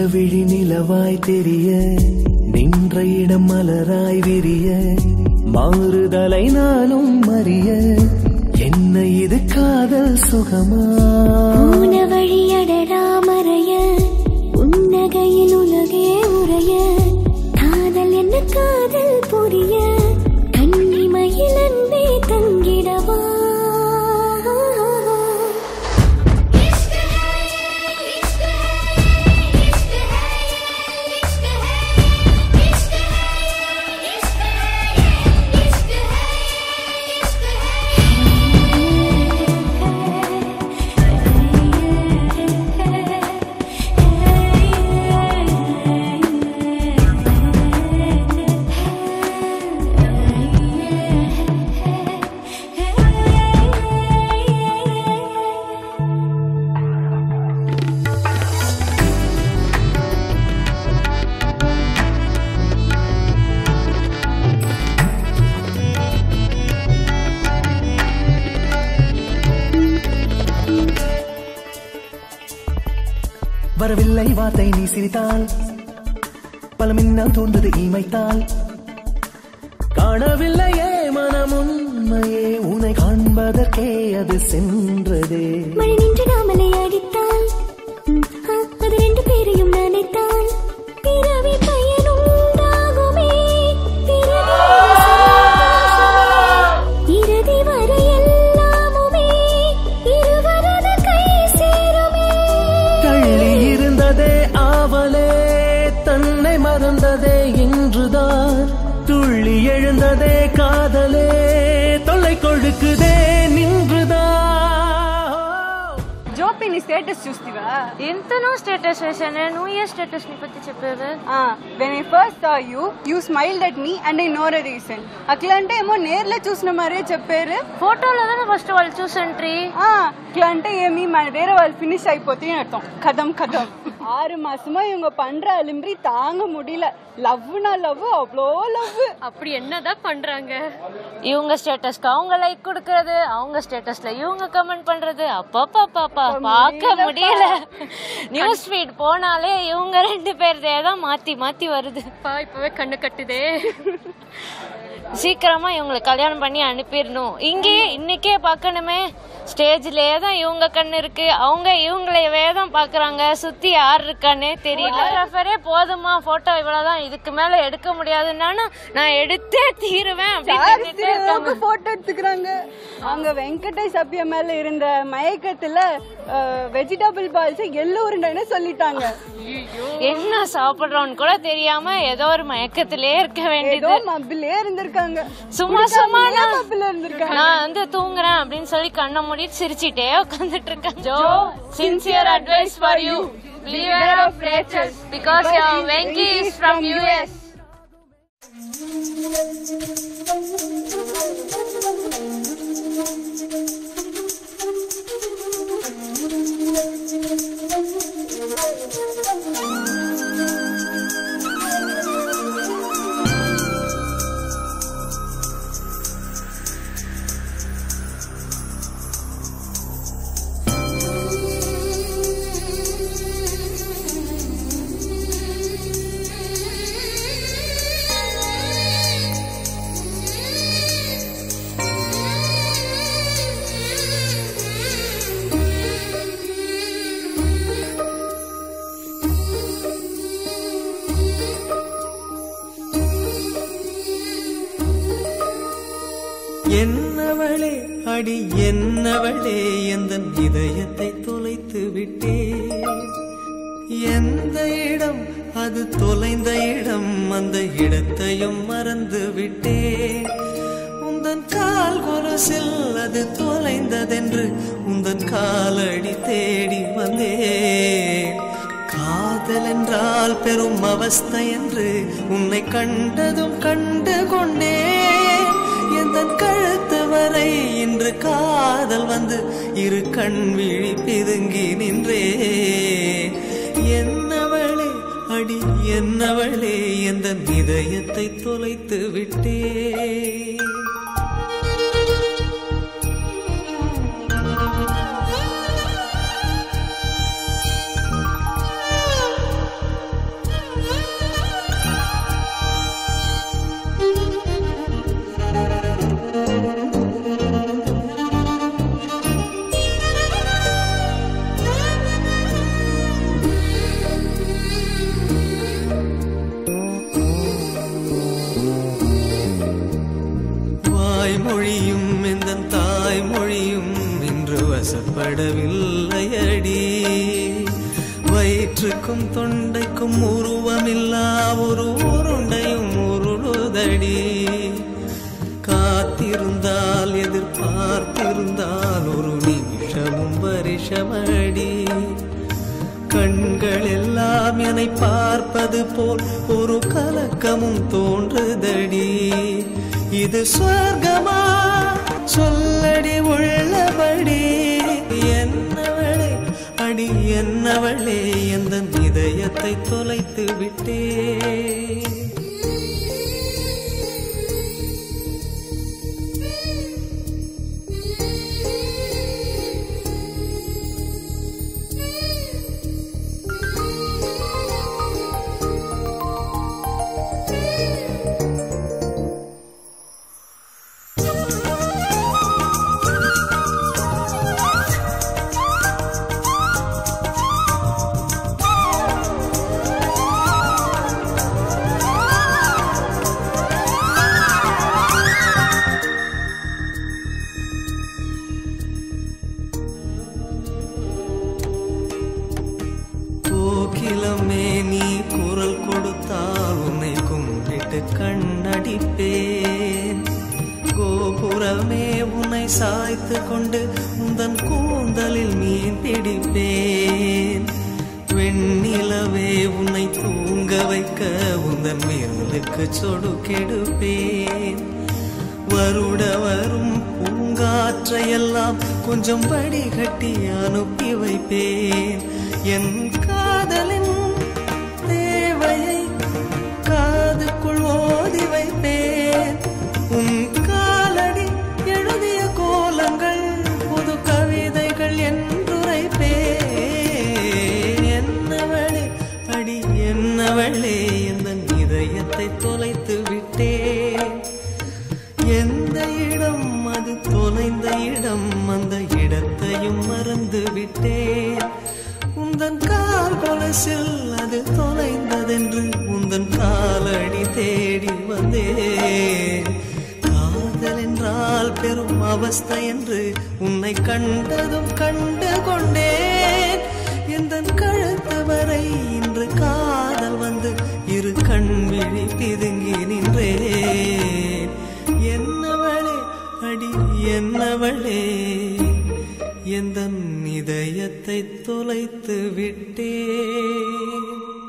நீலவிழி நிலவாய் தெரிய நின்ற இடம் மலராய் விரிய மாறுதலை நானும் அறிய என்ன இது காதல் சுகமா போன வழியடடா மறைய உன்னகையில் உலகே உறைய காதல் என்ன காதல் புரிய கண்ணிமையில் அன்பே தங்கிடவா வரவில்லை வார்த்தை நீ சிரித்தால் பல மின்னல் தோன்றது இமைத்தால் காணவில்லையே மனம் உண்மையே உன்னை காண்பதற்கே அது சென்றதே மழை நின்று நாமலை அடித்தால் ம், ஆ, அது ரெண்டு பேரையும் நினைத்தால் பிறவி பயனும் உண்டாகுமே பிறவி சந்தோஷமே. இறுதி வரை எல்லாமுமே இருவரது கை சேருமே தள்ளி இருந்ததே ஆவலே தன்னை மறந்ததே இன்றுதான் துள்ளி எழுந்ததே காதலே தொல்லை கொழுக்குதே நின்றுதான் జోపి నీ స్టేటస్ చూస్తివా ఎంతనో స్టేటస్ వేసానే నువ్వు ఏ స్టేటస్ ని పత్తి చెప్పేవే when I first saw you you smiled at me and I know the reason అట్లా అంటే ఏమో నేర్లో చూసిన మరే చెప్పారు ఫోటోలోనే ఫస్ట్ వాళ్ళు చూసంట్రీ ఆ, ఇట్లా అంటే ఏమి మన దగ్గర వాళ్ళు ఫినిష్ అయిపోతే అర్థం కథం కథం ஆறு மாசமா இவங்க பண்ற அலிம்பிரி தாங்க முடியல லவ்னா லவ் அவ்வளோ லவ் அப்படி என்னதான் பண்றாங்க இவங்க ஸ்டேட்டஸ்க்கு அவங்க லைக் கொடுக்கறது அவங்க ஸ்டேட்டஸ்ல இவங்க கமெண்ட் பண்றது அப்பப்பா பாப்பா பார்க்க முடியல நியூஸ் ஃபீட் போனாலே இவங்க ரெண்டு பேர்தே தான் மாத்தி மாத்தி வருது பா இப்பவே கண்ணு கட்டுதே சீக்கிரமா இவங்களை கல்யாணம் பண்ணி அனுப்பிடணும் இங்கேயே இன்னைக்கே பார்க்கணுமே ஸ்டேஜ்லயே தான் இவங்க கண்ணு இருக்கு அவங்க இவங்களையவே தான் பாக்குறாங்க சுத்தி யார் இருக்கானே தெரியல ரெஃபரே போதுமா போட்டோ இவ்வளவுதான் இதுக்கு மேல எடுக்க முடியாதுன்னா நான் எடுத்தே தீருவேன் அப்படின்னு நின்னுட்டே இருக்காங்க. போட்டோ எடுத்துக்கிறாங்க அங்க வெங்கடேஷ் அப்பியா மேல இருந்த மயக்கத்துல வெஜிடபிள் பால்ஸ் எள்ளு உருண்டைன்னு சொல்லிட்டாங்க என்ன சாப்பிடுறோம்னு கூட தெரியாம ஏதோ ஒரு மயக்கத்திலே இருக்க ஏதோ வேண்டியது மப்பிலே இருந்திருக்காங்க சும்மா சும்மா நான் மப்பில இருந்திருக்காங்க நான் வந்து தூங்குறேன் அப்படின்னு சொல்லி கண்ணை மூடி சிரிச்சிட்டே உட்காந்துட்டு இருக்கேன் ஜோ sincere advice for you Beware of Rachel because your Venki is from US. என்னவளே அடி என்னவளே எந்த இதயத்தை தொலைத்து விட்டே எந்த இடம் அது தொலைந்த இடம் அந்த இடத்தையும் மறந்து விட்டே உந்தன் கால் கொலுசில் அது தொலைந்ததென்று உந்தன் காலடி தேடி வந்தேன் காதல் என்றால் பெரும் அவஸ்தை என்று உன்னை கண்டதும் கண்டு கொண்டேன் எந்தன் கழுத்து வரை இன்று காதல் வந்து இரு கண் விழி பிதுங்கி நின்றே என்னவளே அடி என்னவளே எந்த இதயத்தை தொலைத்து விட்டே மொழியும் எந்த தாய்மொழியும் இன்று வசப்படவில்லை அடி வயிற்றுக்கும் தொண்டைக்கும் உருவமில்லா ஒரு உருண்டையும் உருளுதடி காத்திருந்தால் எதிர்பார்த்திருந்தால் ஒரு நிமிஷமும் வருஷமடி கண்கள் எல்லாம் என்னை பார்ப்பது போல் ஒரு கலக்கமும் தோன்றுதடி இது சொர்க்கமா சொல்லடி உள்ளபடி என்னவளே அடி என்னவளே எந்த இதயத்தை தொலைத்து விட்டே கோகிலமே நீ குரல் கொடுத்தால் உன்னை கும்பிட்டு கண்ணடிப்பேன் கோபுரமே உன்னை சாய்த்து கொண்டு உந்தன் கூந்தலில் மீன் பிடிப்பேன் வெண்ணிலவே உன்னை தூங்க வைக்க உந்தன் விரலுக்கு சொடுக்கெடுப்பேன் வருட வரும் பூங்காற்றையெல்லாம் கொஞ்சம் வடிகட்டி அனுப்பி வைப்பேன் என் காதலின் தேவையை காதுக்குள் ஓதி வைப்பேன் உன் காலடி எழுதிய கோலங்கள் புது கவிதைகள் என்றுரைப்பேன் என்னவளே அடி என்னவளே எந்த இதயத்தை தொலைத்து விட்டேன் எந்த இடம் அது தொலைந்த இடம் அந்த இடத்தையும் மறந்து விட்டேன் உந்தன் கால் கொலசில் அது தொலைந்ததென்று உந்தன் காலடி தேடி வந்தேன் காதல் என்றால் பெரும் அவஸ்தை என்று உன்னை கண்டதும் கண்டு கொண்டேன் எந்த கழுத்து வரை இன்று காதல் வந்து இரு கண் விழி பிதுங்கி நின்றேன் என்னவளே அடி என்னவளே எந்த இதயத்தை தொலைத்து விட்டேன்